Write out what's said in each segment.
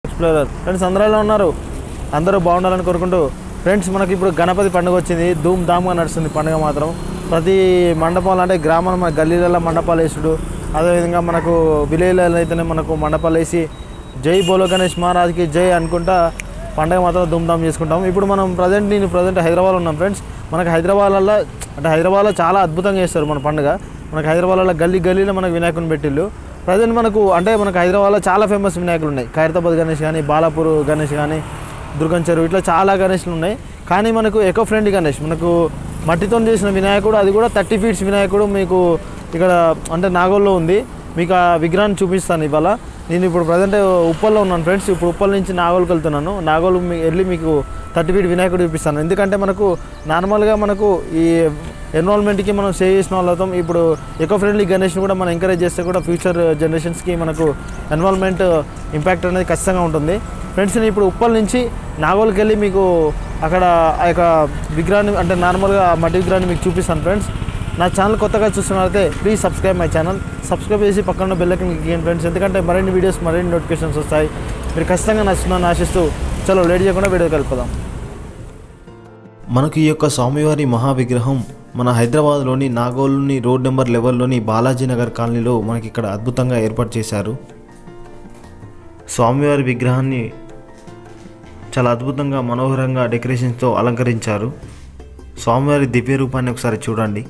Explorer friends అందరూ ఎలా ఉన్నారు అందరూ బాగుండాలని కోరుకుంటూ ఫ్రెండ్స్ మనకి ఇప్పుడు గణపతి పండుగ వచ్చింది ధూమ్ ధామ్గా నడుస్తుంది పండుగ మాత్రం ప్రతి మండపాలు అంటే గ్రామాల మన గల్లీలలో మండపాలు వేసుడు అదేవిధంగా మనకు విలేజ్లలో అయితేనే మనకు మండపాలు వేసి జై బోలో గణేష్ మహారాజ్కి జై అనుకుంటా పండగ మాత్రం ధూమ్ధామ్ చేసుకుంటాం ఇప్పుడు మనం ప్రజెంట్ నేను ప్రజెంట్ హైదరాబాద్లో ఉన్నాం ఫ్రెండ్స్ మనకు హైదరాబాద్లో అంటే హైదరాబాద్లో చాలా అద్భుతంగా చేస్తారు మన పండుగ మనకు హైదరాబాద్లో గల్లీ గల్లీలో మనకు వినాయకుని పెట్టిళ్ళు ప్రజెంట్ మనకు అంటే మనకు హైదరాబాద్లో చాలా ఫేమస్ వినాయకులు ఉన్నాయి ఖైరతాబాద్ గణేష్ కానీ బాలాపూర్ గణేష్ కానీ దుర్గం చెరువు ఇట్లా చాలా గణేష్లు ఉన్నాయి కానీ మనకు ఎకో ఫ్రెండ్లీ గణేష్ మనకు మట్టితో చేసిన వినాయకుడు అది కూడా థర్టీ ఫీట్స్ వినాయకుడు మీకు ఇక్కడ అంటే నాగోల్లో ఉంది మీకు ఆ విగ్రహాన్ని చూపిస్తాను ఇవాళ నేను ఇప్పుడు ప్రజెంట్ ఉప్పల్లో ఉన్నాను ఫ్రెండ్స్ ఇప్పుడు ఉప్పల్ నుంచి నాగోల్కి వెళ్తున్నాను నాగోల్ మీ- వెళ్ళి మీకు థర్టీ ఫీట్ వినాయకుడు చూపిస్తాను ఎందుకంటే మనకు నార్మల్గా మనకు ఈ ఎన్రోల్మెంట్కి మనం సేవ్ చేసిన వాళ్ళతో ఇప్పుడు ఎకో ఫ్రెండ్లీ గణేష్ని కూడా మనం ఎంకరేజ్ చేస్తే కూడా ఫ్యూచర్ జనరేషన్స్కి మనకు ఎన్వాల్మెంట్ ఇంపాక్ట్ అనేది ఖచ్చితంగా ఉంటుంది ఫ్రెండ్స్ నేను ఇప్పుడు ఉప్పల్ నుంచి నాగోల్కి వెళ్ళి మీకు అక్కడ ఆ యొక్క విగ్రహాన్ని అంటే నార్మల్గా ఆ మట్టి విగ్రహాన్ని మీకు చూపిస్తాను ఫ్రెండ్స్ నా ఛానల్ కొత్తగా చూస్తున్నట్లయితే please subscribe my channel subscribe చేసి పక్కన బెల్లకి మీకు ఇవ్వండి ఫ్రెండ్స్ ఎందుకంటే మరిన్ని వీడియోస్ మరిన్ని నోటిఫికేషన్స్ వస్తాయి మీరు ఖచ్చితంగా నచ్చుతున్నాను ఆశిస్తూ చలో లేట్ చేయకుండా వీడియోకి వెళ్ళిపోదాం మనకు ఈ యొక్క స్వామివారి మహా విగ్రహం మన హైదరాబాద్లోని నాగోల్లోని రోడ్ నెంబర్ లెవెల్లోని బాలాజీ నగర్ కాలనీలో మనకి ఇక్కడ అద్భుతంగా ఏర్పాటు చేశారు స్వామివారి విగ్రహాన్ని చాలా అద్భుతంగా మనోహరంగా డెకరేషన్స్తో అలంకరించారు స్వామివారి దివ్య రూపాన్ని ఒకసారి చూడండి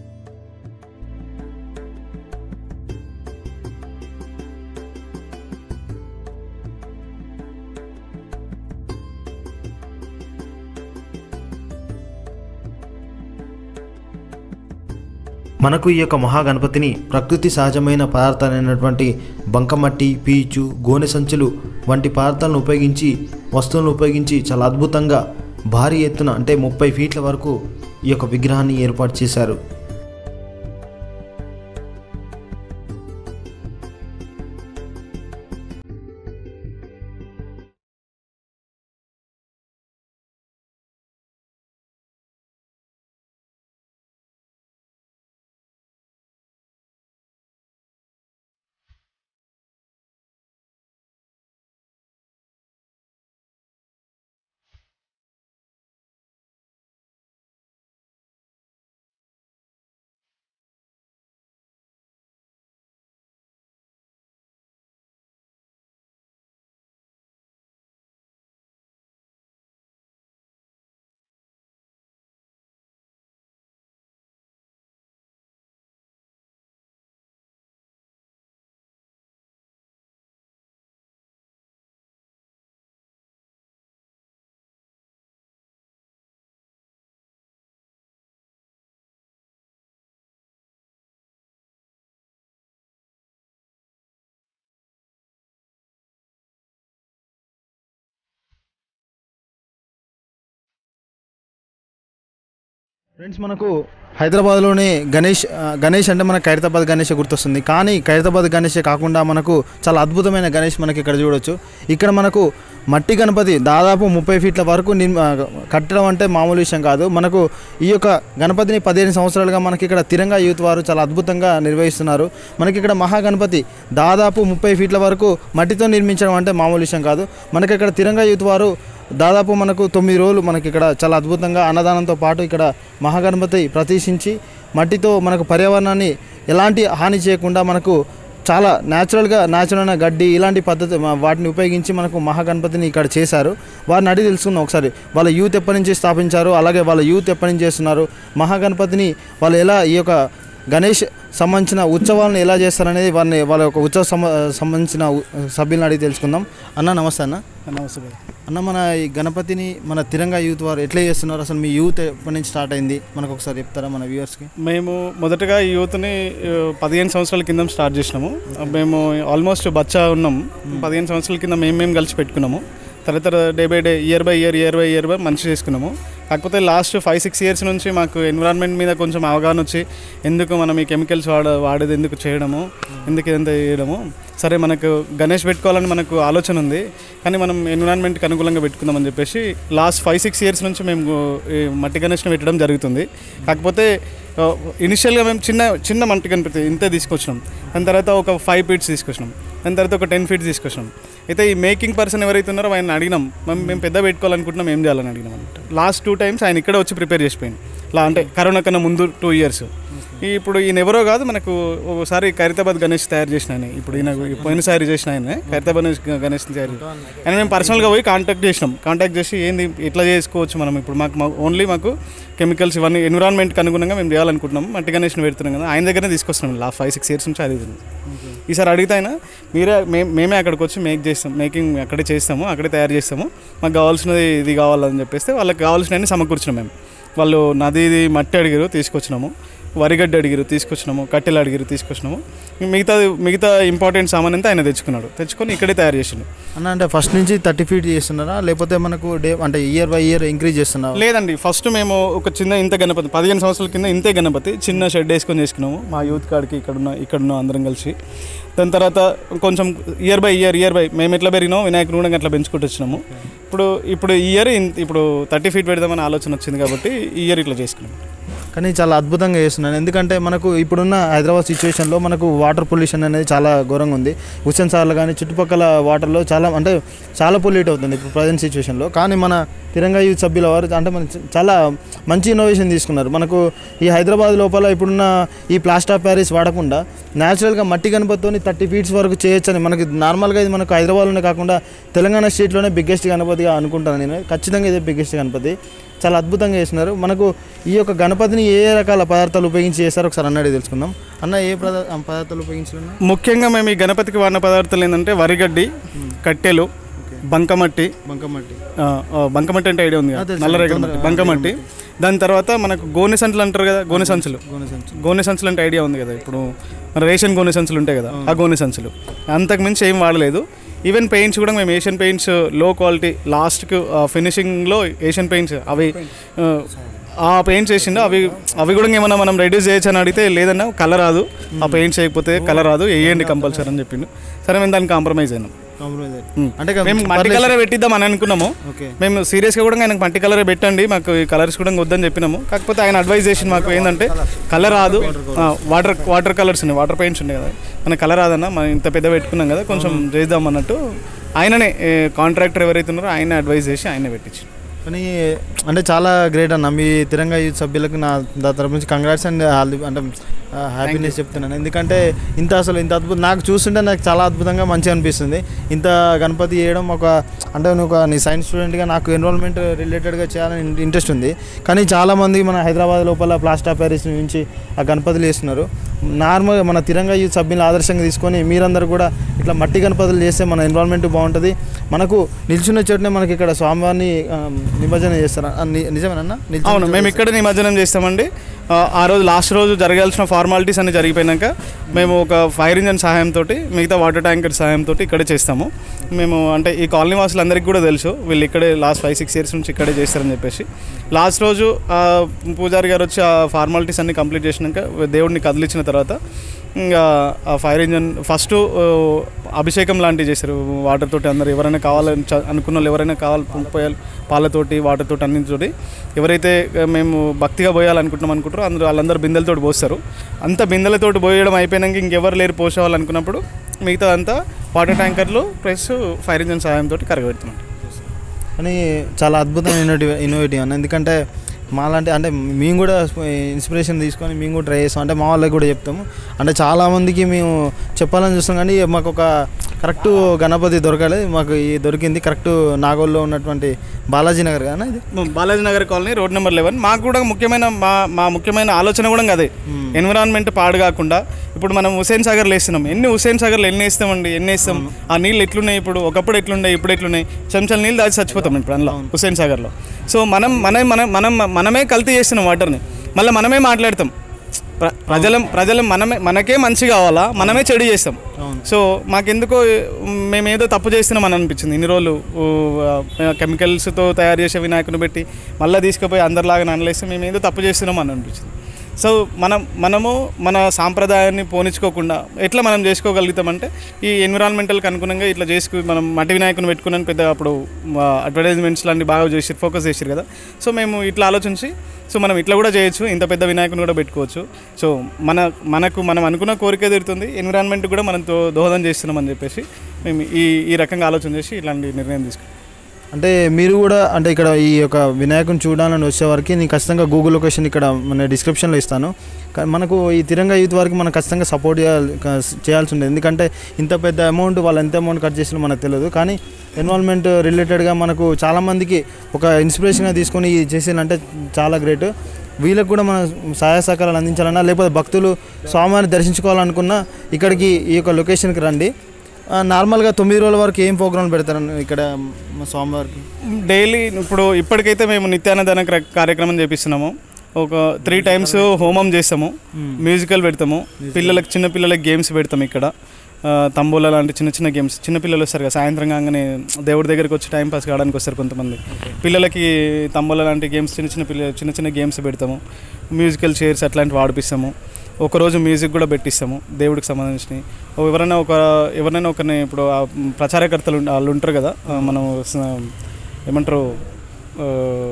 మనకు ఈ యొక్క మహాగణపతిని ప్రకృతి సహజమైన పదార్థాలైనటువంటి బంకమట్టి పీచు గోనె సంచులు వంటి పదార్థాలను ఉపయోగించి వస్తువులను ఉపయోగించి చాలా అద్భుతంగా భారీ ఎత్తున అంటే ముప్పై ఫీట్ల వరకు ఈ యొక్క విగ్రహాన్ని ఏర్పాటు చేశారు ఫ్రెండ్స్ మనకు హైదరాబాద్లోనే గణేష్ ఆ, గణేష్ అంటే మనకు ఖైరతాబాద్ గణేష్ గుర్తొస్తుంది కానీ ఖైరతాబాద్ గణేష్ కాకుండా మనకు చాలా అద్భుతమైన గణేష్ మనకి ఇక్కడ చూడొచ్చు ఇక్కడ మనకు మట్టి గణపతి దాదాపు ముప్పై ఫీట్ల వరకు నిర్మ కట్టడం అంటే మామూలు విషయం కాదు మనకు ఈ యొక్క గణపతిని పదిహేను సంవత్సరాలుగా మనకి ఇక్కడ తిరంగా యూత్ వారు చాలా అద్భుతంగా నిర్వహిస్తున్నారు మనకి ఇక్కడ మహాగణపతి దాదాపు ముప్పై ఫీట్ల వరకు మట్టితో నిర్మించడం అంటే మామూలు విషయం కాదు మనకి ఇక్కడ తిరంగా యూత్ వారు దాదాపు మనకు తొమ్మిది రోజులు మనకి ఇక్కడ చాలా అద్భుతంగా అన్నదానంతో పాటు ఇక్కడ మహాగణపతి ప్రతిష్ఠించి మట్టితో మనకు పర్యావరణాన్ని ఎలాంటి హాని చేయకుండా మనకు చాలా న్యాచురల్గా న్యాచురల్ అయిన గడ్డి ఇలాంటి పద్ధతి మ- వాటిని ఉపయోగించి మనకు మహాగణపతిని ఇక్కడ చేశారు వారిని అడిగి తెలుసుకుందాం ఒకసారి వాళ్ళ యూత్ ఎప్పటి నుంచి స్థాపించారు అలాగే వాళ్ళ యూత్ ఎప్పటి నుంచి చేస్తున్నారు మహాగణపతిని వాళ్ళు ఎలా ఈ యొక్క గణేష్ సంబంధించిన ఉత్సవాలను ఎలా చేస్తారనేది వారిని వాళ్ళ యొక్క ఉత్సవ సంబ- సంబంధించిన ఉ- సభ్యులను అడిగి తెలుసుకుందాం అన్న నమస్తే అన్న నమస్తే భయ్. అన్న మన ఈ గణపతిని మన తిరంగా యూత్ వారు ఎట్లా చేస్తున్నారు అసలు మీ యూత్ ఎప్పటి నుంచి స్టార్ట్ అయింది మనకు ఒకసారి చెప్తారా మన వ్యూవర్స్కి మేము మొదటగా ఈ యూత్ని ఆ, పదిహేను సంవత్సరాల కింద స్టార్ట్ చేసినాము మేము ఆల్మోస్ట్ బచ్చా ఉన్నాం పదిహేను సంవత్సరాల కింద మేము మేము కలిసి పెట్టుకున్నాము తర్వాత day by day year by year year by year by మంచి చేసుకున్నాము కాకపోతే లాస్ట్ ఫైవ్ సిక్స్ ఇయర్స్ నుంచి మాకు ఎన్విరాన్మెంట్ మీద కొంచెం అవగాహన వచ్చి ఎందుకు మనం ఈ కెమికల్స్ వాడ వాడేది ఎందుకు చేయడము ఎందుకు ఇదంతా చేయడము సరే మనకు గణేష్ పెట్టుకోవాలని మనకు ఆలోచన ఉంది కానీ మనం ఎన్విరాన్మెంట్కి అనుకూలంగా పెట్టుకుందామని చెప్పేసి లాస్ట్ ఫైవ్ సిక్స్ ఇయర్స్ నుంచి మేము ఈ మట్టి గణేష్ని పెట్టడం జరుగుతుంది కాకపోతే ఇనిషియల్గా మేము చిన్న చిన్న మట్టి గణపతి ఇంతే తీసుకొచ్చినాం దాని తర్వాత ఒక ఫైవ్ ఫీట్స్ తీసుకొచ్చినాం దాని తర్వాత ఒక టెన్ ఫీట్స్ తీసుకొచ్చినాం అయితే ఈ మేకింగ్ పర్సన్ ఎవరైతే ఉన్నారో ఆయన అడిగినాం మేము మేము పెద్ద పెట్టుకోవాలనుకుంటున్నాం ఏం చేయాలని అడిగినాం అనమాట లాస్ట్ టూ టైమ్స్ ఆయన ఇక్కడ వచ్చి ప్రిపేర్ చేసిపోయింది ఇలా అంటే కరోనా కన్నా ముందు టూ ఇయర్స్ ఇప్పుడు ఈయన ఎవరో కాదు మనకు ఒకసారి ఖైరతాబాద్ గణేష్ తయారు చేసిన ఆయన ఇప్పుడు ఈయన పోయినసారి చేసిన ఆయన ఖైరతాబాద్ గణేష్ తయారు ఆయన మేము పర్సనల్గా పోయి కాంటాక్ట్ చేసినాం కాంటాక్ట్ చేసి ఏంది ఇట్లా చేసుకోవచ్చు మనం ఇప్పుడు మాకు ఓన్లీ మాకు కెమికల్స్ ఇవన్నీ ఎన్విరాన్మెంట్కి అనుగుణంగా మేము చేయాలనుకుంటున్నాం మట్టి గణేష్ని పెడుతున్నాం కదా ఆయన దగ్గరనే తీసుకొస్తున్నాం లాస్ట్ ఫైవ్ సిక్స్ ఇయర్స్ నుంచి అది ఉంది. ఈసారి అడిగితే ఆయన మీరే మే- మేమే అక్కడికి వచ్చి మేక్ చేస్తాం మేకింగ్ అక్కడే చేస్తాము అక్కడే తయారు చేస్తాము మాకు కావాల్సినది ఇది కావాలని చెప్పేస్తే వాళ్ళకి కావాల్సినవన్నీ సమకూర్చినాం మేము వాళ్ళు నది ఇది మట్టి అడిగారు తీసుకొచ్చినాము వరిగడ్డ అడిగారు తీసుకొచ్చినాము కట్టెలు అడిగారు తీసుకొచ్చినాము మిగతా మిగతా ఇంపార్టెంట్ సామాన్ అంతా ఆయన తెచ్చుకున్నాడు తెచ్చుకొని ఇక్కడే తయారు చేసిండు అన్న అంటే ఫస్ట్ నుంచి థర్టీ ఫీట్ చేస్తున్నారా లేకపోతే మనకు డే అంటే ఇయర్ బై ఇయర్ ఇంక్రీజ్ చేస్తున్నారా లేదండి ఫస్ట్ మేము ఒక చిన్న ఇంత గణపతి పదిహేను సంవత్సరాల కింద ఇంతే గణపతి చిన్న షెడ్ వేసుకొని చేసుకున్నాము మా యూత్ కార్డ్కి ఇక్కడున్న ఇక్కడున్న అందరం కలిసి దాని తర్వాత కొంచెం year by year year by మేము ఎట్లా పెరిగినాం వినాయకుడు కూడా అట్లా పెంచుకుంటూ వచ్చినాము ఇప్పుడు ఇప్పుడు ఈ ఇయర్ ఇప్పుడు థర్టీ ఫీట్ పెడదామని ఆలోచన వచ్చింది కాబట్టి ఈ ఇయర్ ఇట్లా చేసుకున్నాం కానీ చాలా అద్భుతంగా చేస్తున్నాను ఎందుకంటే మనకు ఇప్పుడున్న హైదరాబాద్ సిచ్యువేషన్లో మనకు వాటర్ పొల్యూషన్ అనేది చాలా ఘోరంగా ఉంది హుస్సేన్ సార్లు కానీ చుట్టుపక్కల వాటర్లో చాలా అంటే చాలా పొల్యూట్ అవుతుంది ఇప్పుడు ప్రజెంట్ సిచ్యువేషన్లో కానీ మన తిరంగా యూత్ సభ్యుల వారు అంటే మన చ- చాలా మంచి ఇన్నోవేషన్ తీసుకున్నారు మనకు ఈ హైదరాబాద్ లోపల ఇప్పుడున్న ఈ ప్లాస్టర్ ఆఫ్ ప్యారిస్ వాడకుండా న్యాచురల్గా మట్టి గణపతితోని థర్టీ ఫీట్స్ వరకు చేయొచ్చని మనకి నార్మల్గా ఇది మనకు హైదరాబాద్లోనే కాకుండా తెలంగాణ స్టేట్లోనే బిగ్గెస్ట్ గణపతిగా అనుకుంటాను నేను ఖచ్చితంగా ఇదే బిగ్గెస్ట్ గణపతి చాలా అద్భుతంగా చేసినారు మనకు ఈ యొక్క గణపతిని ఏ ఏ రకాల పదార్థాలు ఉపయోగించి చేస్తారో ఒకసారి అన్నది తెలుసుకుందాం అన్న ఏ పదా పదార్థాలు ఉపయోగించారు ముఖ్యంగా మేము ఈ గణపతికి వాడిన పదార్థాలు ఏంటంటే వరిగడ్డి కట్టెలు బంకమట్టి బంకమట్టి ఆ, ఆ, బంకమట్టి అంటే ఐడియా ఉంది కదా? తెలుసు. నల్లరేగడి తొందరగా, మట్టి బంకమట్టి దాని తర్వాత మనకు గోనె సంచులు అంటారు కదా గోనె సంచులు గోనె సంచి గోనె సంచులు అంటే ఐడియా ఉంది కదా ఇప్పుడు మన రేషన్ గోనె సంచులు ఉంటాయి కదా ఆ గోనె సంచులు అంతకు మించి ఏం వాడలేదు ఈవెన్ పెయింట్స్ కూడా మేము ఏషియన్ పెయింట్స్ లో క్వాలిటీ లాస్ట్కి ఫినిషింగ్లో ఏషియన్ పెయింట్స్ అవి ఆ, ఆ పెయింట్స్ వేసిండు అవి అవి కూడా ఏమన్నా మనం రెడ్యూస్ చేయొచ్చు అని అడిగితే లేదన్నా కలర్ రాదు ఆ పెయింట్స్ వేయకపోతే కలర్ రాదు వేయండి కంపల్సరీ అని చెప్పిండు సరే మేము దాన్ని కాంప్రమైజ్ అయినాం కాంప్రమైజ్ ఉమ్. అంటే మేము మట్టి కలరే పెట్టిద్దాం అని అనుకున్నాము ఓకే మేము సీరియస్గా కూడా ఆయనకు మట్టి కలరే పెట్టండి మాకు ఈ కలర్స్ కూడా వద్దని చెప్పినాము కాకపోతే ఆయన అడ్వైజ్ చేసింది మాకు ఏంటంటే కలర్ రాదు ఆ, వాటర్ వాటర్ కలర్స్ ఉన్నాయి వాటర్ పెయింట్స్ ఉన్నాయి కదా మన కలర్ రాదన్న మనం ఇంత పెద్ద పెట్టుకున్నాం కదా కొంచెం చేద్దాం అన్నట్టు ఆయననే కాంట్రాక్టర్ ఎవరైతే ఉన్నారో ఆయన అడ్వైజ్ చేసి ఆయనే పెట్టించి కానీ అంటే చాలా గ్రేట్ అన్న మీ తిరంగా యూత్ సభ్యులకు నా దా తరపు నుంచి కంగ్రాట్స్ అండ్ ఆల్ ది- అంటే హ్యాపీనెస్ చెప్తున్నాను ఎందుకంటే ఇంత అసలు ఇంత అద్భుతం నాకు చూస్తుంటే నాకు చాలా అద్భుతంగా మంచిగా అనిపిస్తుంది ఇంత గణపతి చేయడం ఒక అంటే నువ్వు ఒక నీ సైన్స్ స్టూడెంట్గా నాకు ఎన్రోల్మెంట్ రిలేటెడ్గా చేయాలని ఇంట్రెస్ట్ ఉంది కానీ చాలామంది మన హైదరాబాద్ లోపల ప్లాస్టర్ ఆఫ్ ప్యారిస్ నుంచి ఆ గణపతులు వేస్తున్నారు నార్మల్గా మన తిరంగా యూత్ సభ్యులను ఆదర్శంగా తీసుకొని మీరందరూ కూడా ఇట్లా మట్టి గణపతులు చేస్తే మన ఎన్విరాన్మెంట్ బాగుంటుంది మనకు నిల్చున్న చోటనే మనకి ఇక్కడ స్వామివారిని ఆ, నిమజ్జనం చేస్తారు ఆ, ని- నిజమేనన్నా నిల్చున్న అవును చోట మేము ఇక్కడ నిమజ్జనం చేస్తామండి ఆ, ఆ రోజు లాస్ట్ రోజు జరగాల్సిన ఫార్మాలిటీస్ అన్ని జరిగిపోయినాక మేము ఒక ఫైర్ ఇంజన్ సహాయంతో మిగతా వాటర్ ట్యాంకర్ సహాయంతో ఇక్కడే చేస్తాము మేము అంటే ఈ కాలనీ వాసులందరికీ కూడా తెలుసు వీళ్ళు ఇక్కడే లాస్ట్ ఫైవ్ సిక్స్ ఇయర్స్ నుంచి ఇక్కడే చేస్తారని చెప్పేసి లాస్ట్ రోజు ఆ పూజారి గారు వచ్చి ఆ ఫార్మాలిటీస్ అన్ని కంప్లీట్ చేసినాక దేవుడిని కదిలించిన తర్వాత ఇంకా ఆ ఫైర్ ఇంజన్ ఫస్ట్ అభిషేకం లాంటివి చేశారు వాటర్ తోటి అందరు ఎవరైనా కావాలని చ- అనుకున్న వాళ్ళు ఎవరైనా కావాలి పోయాలి పాలతోటి వాటర్ తోటి అన్నింటితోటి ఎవరైతే ఆ, మేము భక్తిగా పోయాలనుకుంటున్నాం అనుకుంటారో అందరూ వాళ్ళందరూ బిందెలతోటి పోస్తారు అంత బిందెలతోటి పోయడం అయిపోయినాక ఇంకెవరు లేరు పోసేవాలనుకున్నప్పుడు మిగతా అంతా వాటర్ ట్యాంకర్లు ప్లస్ ఫైర్ ఇంజన్ సహాయంతో కరగబెడుతున్నాం కానీ చాలా అద్భుతమైన ఇన్నోటివ్ ఇన్నోవేటివ్ అన్న ఎందుకంటే మాలాంటి అంటే మేము కూడా ఇన్స్పిరేషన్ తీసుకొని మేము కూడా ట్రై చేస్తాం అంటే మా వాళ్ళకి కూడా చెప్తాము అంటే చాలామందికి మేము చెప్పాలని చూస్తాం కానీ మాకు ఒక కరెక్ట్ గణపతి దొరకలేదు మాకు ఈ దొరికింది కరెక్ట్ నాగోల్లో ఉన్నటువంటి బాలాజీ నగర్ కానీ ఇది Balaji Nagar colony road number eleven మాకు కూడా ముఖ్యమైన మా మా ముఖ్యమైన ఆలోచన కూడా అదే ఎన్విరాన్మెంట్ పాడు కాకుండా ఇప్పుడు మనం హుసేన్ సాగర్లో వేస్తున్నాం ఎన్ని హుసేన్ సాగర్లో ఎన్ని వేస్తామండి ఎన్ని వేస్తాం ఆ నీళ్ళు ఎట్లున్నాయి ఇప్పుడు ఒకప్పుడు ఎట్లున్నాయి ఇప్పుడు ఎట్లున్నాయి చెంచాల నీళ్ళు దాచి చచ్చిపోతాం ఇప్పుడు అందులో హుసేన్ సాగర్లో సో మనం మనం మనం మనం మనమే కల్తీ చేస్తున్నాం వాటర్ని మళ్ళీ మనమే మాట్లాడతాం ప్ర- ప్రజలం ప్రజలం మనమే మనకే మంచి కావాలా మనమే చెడు చేస్తాం సో మాకెందుకో మేము ఏదో తప్పు చేస్తున్నాం అని అనిపించింది ఇన్ని రోజులు ఊ, ఆ, కెమికల్స్తో తయారు చేసే వినాయకుని పెట్టి మళ్ళీ తీసుకుపోయి అందరిలాగా ననలేస్తే మేము ఏదో తప్పు చేస్తున్నాం అని అనిపించింది సో మనం మనము మన సాంప్రదాయాన్ని పోనించుకోకుండా ఎట్లా మనం చేసుకోగలుగుతామంటే ఈ ఎన్విరాన్మెంటల్కి అనుగుణంగా ఇట్లా చేసుకు మనం మట్టి వినాయకుని పెట్టుకున్నాను పెద్ద అప్పుడు అడ్వర్టైజ్మెంట్స్ లాంటి బాగా చేసి ఫోకస్ చేసారు కదా సో మేము ఇట్లా ఆలోచించి సో మనం ఇట్లా కూడా చేయొచ్చు ఇంత పెద్ద వినాయకుని కూడా పెట్టుకోవచ్చు సో మన మనకు మనం అనుకున్న కోరిక తీరుతుంది ఎన్విరాన్మెంట్ కూడా మనం దో దోహదం చేస్తున్నామని చెప్పేసి మేము ఈ ఈ రకంగా ఆలోచన చేసి ఇట్లాంటి నిర్ణయం తీసుకున్నాం అంటే మీరు కూడా అంటే ఇక్కడ ఈ యొక్క వినాయకుని చూడాలని వచ్చేవారికి నేను ఖచ్చితంగా గూగుల్ లొకేషన్ ఇక్కడ మన డిస్క్రిప్షన్లో ఇస్తాను కానీ మనకు ఈ తిరంగా యూత్ వారికి మనం ఖచ్చితంగా సపోర్ట్ చేయాలి క- చేయాల్సి ఉంటుంది ఎందుకంటే ఇంత పెద్ద అమౌంట్ వాళ్ళు ఎంత అమౌంట్ ఖర్చు చేసినా మనకు తెలియదు కానీ ఎన్వాల్వ్మెంట్ రిలేటెడ్గా మనకు చాలామందికి ఒక ఇన్స్పిరేషన్గా తీసుకొని ఇది చేసిందంటే చాలా గ్రేట్ వీళ్ళకు కూడా మన సహాయ సహకారాలు అందించాలన్నా లేకపోతే భక్తులు స్వామివారిని దర్శించుకోవాలనుకున్నా ఇక్కడికి ఈ యొక్క లొకేషన్కి రండి ఆ, నార్మల్గా తొమ్మిది రోజుల వరకు ఏం ప్రోగ్రామ్ పెడతారు ఇక్కడ మా స్వామివారికి డైలీ ఇప్పుడు ఇప్పటికైతే మేము నిత్యాన్నదాన క్ర- కార్యక్రమం చేపిస్తున్నాము ఒక త్రీ టైమ్స్ హోమం చేస్తాము మ్యూజికల్ పెడతాము పిల్లలకు చిన్న పిల్లలకి గేమ్స్ పెడతాము ఇక్కడ ఆ, తంబోలా లాంటి చిన్న చిన్న గేమ్స్ చిన్న పిల్లలు వస్తారు కదా సాయంత్రం కాగానే దేవుడి దగ్గరికి వచ్చి టైం పాస్ కావడానికి వస్తారు కొంతమంది పిల్లలకి తంబోలా లాంటి గేమ్స్ చిన్న చిన్న పిల్లలు చిన్న చిన్న గేమ్స్ పెడతాము మ్యూజికల్ చైర్స్ అట్లాంటివి ఆడిపిస్తాము ఒకరోజు మ్యూజిక్ కూడా పెట్టిస్తాము దేవుడికి సంబంధించినవి ఓ ఎవరైనా ఒక ఎవరైనా ఒకరిని ఇప్పుడు ఆ ప్రచారకర్తలు ఉంట- వాళ్ళు ఉంటారు కదా ఆ, మనం స- ఏమంటారు ఆ,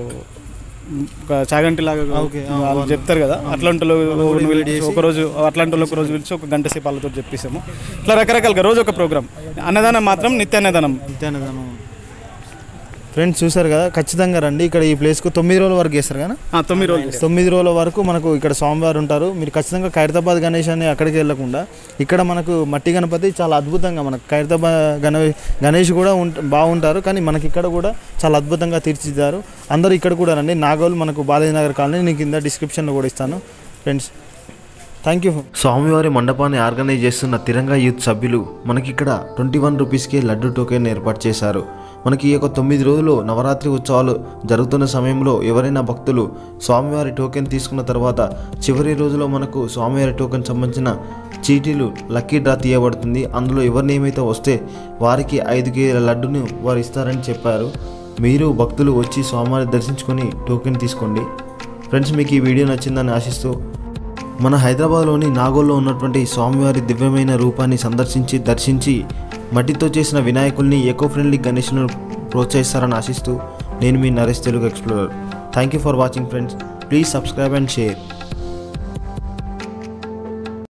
ఒక చాగంటి లాగా ఓకే, ఆ, వాళ్ళు వాళ్ళు. చెప్తారు కదా అట్లాంటి వాళ్ళు కూడా పిలిచి invite చేసి. ఒక రోజు అట్లాంటి వాళ్ళు ఒక రోజు పిలిచి ఒక గంట సేపు వాళ్ళతో చెప్పిస్తాము ఇట్లా రకరకాలుగా రోజు ఒక ప్రోగ్రామ్ అన్నదానం మాత్రం నిత్య అన్నదానం నిత్యాన్నదానం ఫ్రెండ్స్ చూసారు కదా ఖచ్చితంగా రండి ఇక్కడ ఈ ప్లేస్కు తొమ్మిది రోజుల వరకు చేస్తారు కదా ఆ, తొమ్మిది రోజులు తొమ్మిది రోజుల వరకు మనకు ఇక్కడ స్వామివారు ఉంటారు మీరు ఖచ్చితంగా ఖైరతాబాద్ గణేష్ అని అక్కడికి వెళ్ళకుండా ఇక్కడ మనకు మట్టి గణపతి చాలా అద్భుతంగా మనకు ఖైరతాబాద్ గణ గణేష్ కూడా ఉంట బాగుంటారు కానీ మనకి ఇక్కడ కూడా చాలా అద్భుతంగా తీర్చిదిద్దారు అందరూ ఇక్కడ కూడా రండి నాగోల్ మనకు బాలాజీ నగర్ కాలనీ నేను కింద డిస్క్రిప్షన్లో కూడా ఇస్తాను ఫ్రెండ్స్ థ్యాంక్ యూ స్వామివారి మండపాన్ని ఆర్గనైజ్ చేస్తున్న తిరంగా యూత్ సభ్యులు మనకి ఇక్కడ ట్వంటీ వన్ రూపీస్కే లడ్డు టోకెన్ ఏర్పాటు చేశారు మనకి ఈ యొక్క తొమ్మిది రోజులు నవరాత్రి ఉత్సవాలు జరుగుతున్న సమయంలో ఎవరైనా భక్తులు స్వామివారి టోకెన్ తీసుకున్న తర్వాత చివరి రోజులో మనకు స్వామివారి టోకెన్ సంబంధించిన చీటీలు లక్కీ డ్రా తీయబడుతుంది అందులో ఎవరిని ఏమైతే వస్తే వారికి ఐదు కేజీల లడ్డును వారు ఇస్తారని చెప్పారు మీరు భక్తులు వచ్చి స్వామివారి దర్శించుకొని టోకెన్ తీసుకోండి ఫ్రెండ్స్ మీకు ఈ వీడియో నచ్చిందని ఆశిస్తూ మన హైదరాబాద్లోని నాగోల్లో ఉన్నటువంటి స్వామివారి దివ్యమైన రూపాన్ని సందర్శించి దర్శించి మట్టితో చేసిన వినాయకుల్ని ఎకో ఫ్రెండ్లీ గణేష్ను ప్రోత్సహిస్తారని ఆశిస్తూ నేను మీ Naresh Telugu explorer thank you for watching friends please subscribe and share